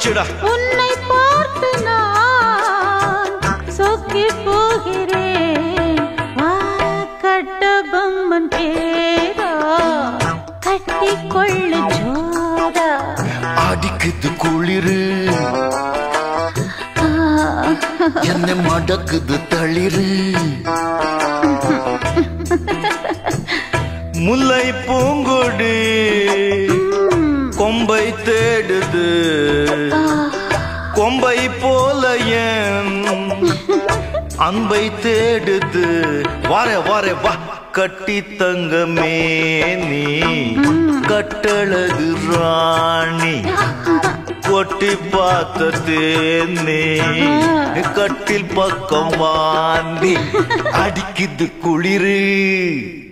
போச்சுடா உன்னை பார்த்து நான் சொக்கி போகிறேன் வா கட்ட பொம்மன் பேரா கட்டி கொள்ளு ஜோரா அடிக்குது குளிரு என்ன மடக்குது தளிரு முல்லை பூங்கொடி கொம்பை தேடுது கொம்பை போல என் அன்பை தேடுது வாரே வாரே வா கட்டி தங்கமே நீ கட்டழகு ராணி கொட்டி பார்த்த தேனே கட்டில் பக்கம் வாந்தி அடிக்குது குளிரு